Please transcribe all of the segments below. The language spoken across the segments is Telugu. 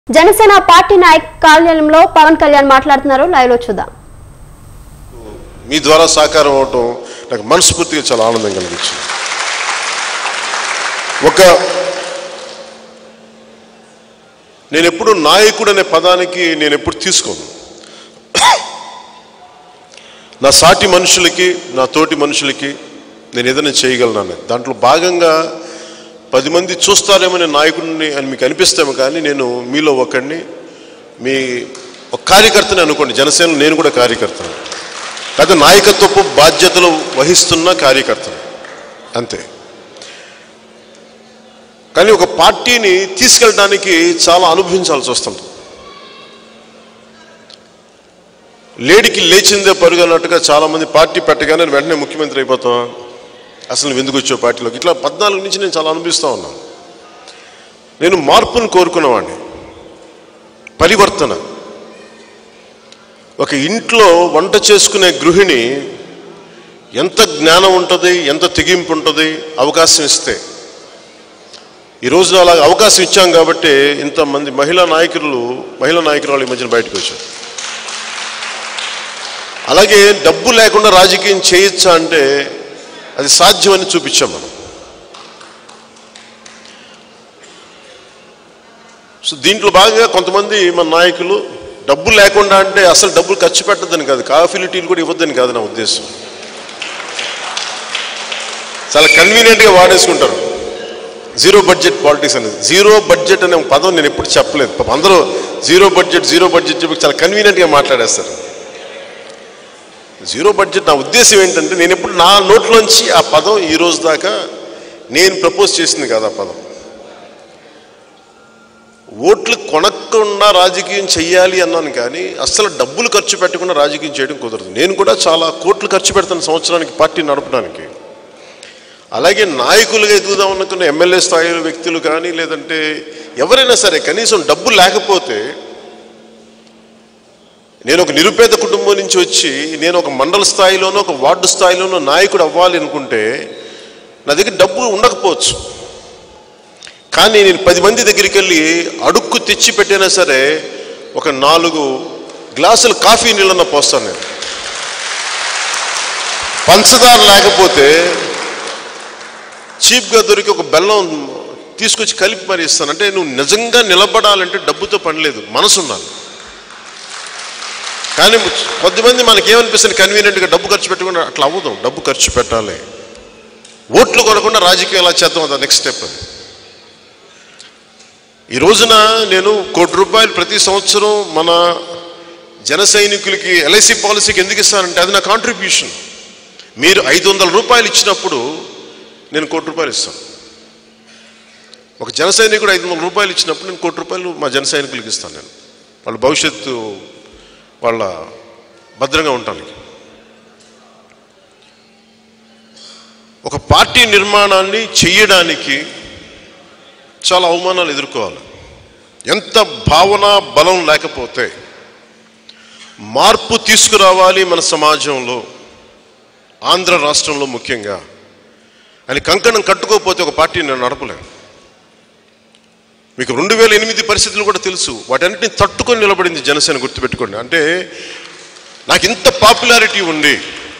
జనసేన పార్టీ నాయక్ కార్యాలయంలో పవన్ కళ్యాణ్ మాట్లాడుతున్నారు లైవ్ లో చూద్దాం మీ ద్వారా సాకారం అవటం నాకు మనస్ఫూర్తిగా చాలా ఆనందం కలిగించింది ఒక నేను ఎప్పుడు నాయకుడు అనే పదానికి నేను ఎప్పుడు తీసుకోను నా సాటి మనుషులకి నా తోటి మనుషులకి నేను ఏదైనా చేయగలను దాంట్లో భాగంగా పది మంది చూస్తారేమో నేను నాయకుడిని అని మీకు అనిపిస్తాము కానీ నేను మీలో ఒకడిని మీ ఒక కార్యకర్తని అనుకోండి జనసేనలో నేను కూడా కార్యకర్తను అయితే నాయకత్వపు బాధ్యతలు వహిస్తున్న కార్యకర్తను అంతే కానీ ఒక పార్టీని తీసుకెళ్ళడానికి చాలా అనుభవించాల్సి వస్తుంది లేడికి లేచిందే పరుగు అన్నట్టుగా చాలామంది పార్టీ పెట్టగానే వెంటనే ముఖ్యమంత్రి అయిపోతాం అసలు నువ్వు ఎందుకు వచ్చావు పార్టీలోకి ఇట్లా పద్నాలుగు నుంచి నేను చాలా అనుభవిస్తూ ఉన్నాను నేను మార్పును కోరుకున్నవాడిని పరివర్తన ఒక ఇంట్లో వంట చేసుకునే గృహిణి ఎంత జ్ఞానం ఉంటుంది ఎంత తెగింపు ఉంటుంది అవకాశం ఇస్తే ఈ రోజున అలా అవకాశం ఇచ్చాం కాబట్టి ఇంతమంది మహిళా నాయకులు మహిళా నాయకురాలు ఈ మధ్యన బయటకు వచ్చారు అలాగే డబ్బు లేకుండా రాజకీయం చేయొచ్చా అంటే అది సాధ్యమని చూపించాం మనం సో దీంట్లో భాగంగా కొంతమంది మన నాయకులు డబ్బు లేకుండా అంటే అసలు డబ్బులు ఖర్చు పెట్టద్దని కాదు కాఫీలు టీలు కూడా ఇవ్వద్దని కాదు నా ఉద్దేశం చాలా కన్వీనియంట్గా వాడేసుకుంటారు జీరో బడ్జెట్ పాలిటిక్స్ అనేది జీరో బడ్జెట్ అనే పదం నేను ఎప్పుడు చెప్పలేదు పాపం అందరూ జీరో బడ్జెట్ జీరో బడ్జెట్ చెప్పి చాలా కన్వీనియంట్గా మాట్లాడేస్తారు జీరో బడ్జెట్ నా ఉద్దేశం ఏంటంటే నేను ఎప్పుడు నా నోట్లోంచి ఆ పదం ఈ రోజు దాకా నేను ప్రపోజ్ చేసింది కాదు ఆ పదం ఓట్లు కొనకుండా రాజకీయం చెయ్యాలి అన్నాను కానీ అస్సలు డబ్బులు ఖర్చు పెట్టకుండా రాజకీయం చేయడం కుదరదు నేను కూడా చాలా కోట్లు ఖర్చు పెడతాను సంవత్సరానికి పార్టీ నడపడానికి అలాగే నాయకులుగా ఎదుగుదాం అనుకున్న ఎమ్మెల్యే స్థాయిలో వ్యక్తులు కానీ లేదంటే ఎవరైనా సరే కనీసం డబ్బు లేకపోతే నేను ఒక నిరుపేద కుటుంబం నుంచి వచ్చి నేను ఒక మండల స్థాయిలోనో ఒక వార్డు స్థాయిలోనో నాయకుడు అవ్వాలి అనుకుంటే నా దగ్గర డబ్బు ఉండకపోవచ్చు కానీ నేను పది మంది దగ్గరికి వెళ్ళి అడుక్కు తెచ్చి పెట్టినా సరే ఒక నాలుగు గ్లాసులు కాఫీ నీళ్ళన్న పోస్తాను నేను పంచదార లేకపోతే చీప్గా దొరికి ఒక బెల్లం తీసుకొచ్చి కలిపి మరి ఇస్తాను అంటే నువ్వు నిజంగా నిలబడాలంటే డబ్బుతో పని లేదు మనసు ఉండాలి కానీ కొద్దిమంది మనకి ఏమనిపిస్తుంది కన్వీనియంట్గా డబ్బు ఖర్చు పెట్టకుండా అట్లా అవ్వదు డబ్బు ఖర్చు పెట్టాలి ఓట్లు కొనకుండా రాజకీయం ఎలా చేద్దాం అదా నెక్స్ట్ స్టెప్ అది ఈ రోజున నేను కోటి రూపాయలు ప్రతి సంవత్సరం మన జన సైనికులకి ఎల్ఐసి పాలసీకి ఎందుకు ఇస్తానంటే అది నా కాంట్రిబ్యూషన్ మీరు ఐదు వందల రూపాయలు ఇచ్చినప్పుడు నేను కోటి రూపాయలు ఇస్తాను ఒక జన సైనికుడు ఐదు వందల రూపాయలు ఇచ్చినప్పుడు నేను కోటి రూపాయలు మా జన సైనికులకి ఇస్తాను నేను వాళ్ళ భవిష్యత్తు వాళ్ళ భద్రంగా ఉండటానికి ఒక పార్టీ నిర్మాణాన్ని చెయ్యడానికి చాలా అవమానాలు ఎదుర్కోవాలి ఎంత భావన బలం లేకపోతే మార్పు తీసుకురావాలి మన సమాజంలో ఆంధ్ర రాష్ట్రంలో ముఖ్యంగా అని కంకణం కట్టుకోకపోతే ఒక పార్టీ నేను నడపలేను మీకు రెండు వేల ఎనిమిది పరిస్థితులు కూడా తెలుసు వాటన్నిటిని తట్టుకొని నిలబడింది జనసేన గుర్తుపెట్టుకోండి అంటే నాకు ఇంత పాపులారిటీ ఉంది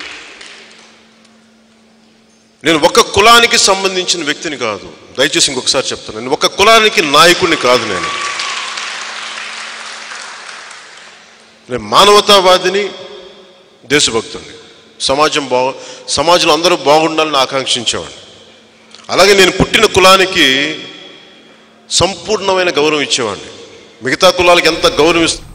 నేను ఒక కులానికి సంబంధించిన వ్యక్తిని కాదు దయచేసి ఇంకొకసారి చెప్తాను నేను ఒక కులానికి నాయకుడిని కాదు నేను నేను మానవతావాదిని దేశభక్తుడిని సమాజం బాగు సమాజంలో అందరూ బాగుండాలని ఆకాంక్షించేవాడిని అలాగే నేను పుట్టిన కులానికి సంపూర్ణమైన గౌరవం ఇచ్చేవాడిని మిగతా కులాలకు ఎంత గౌరవం ఇస్త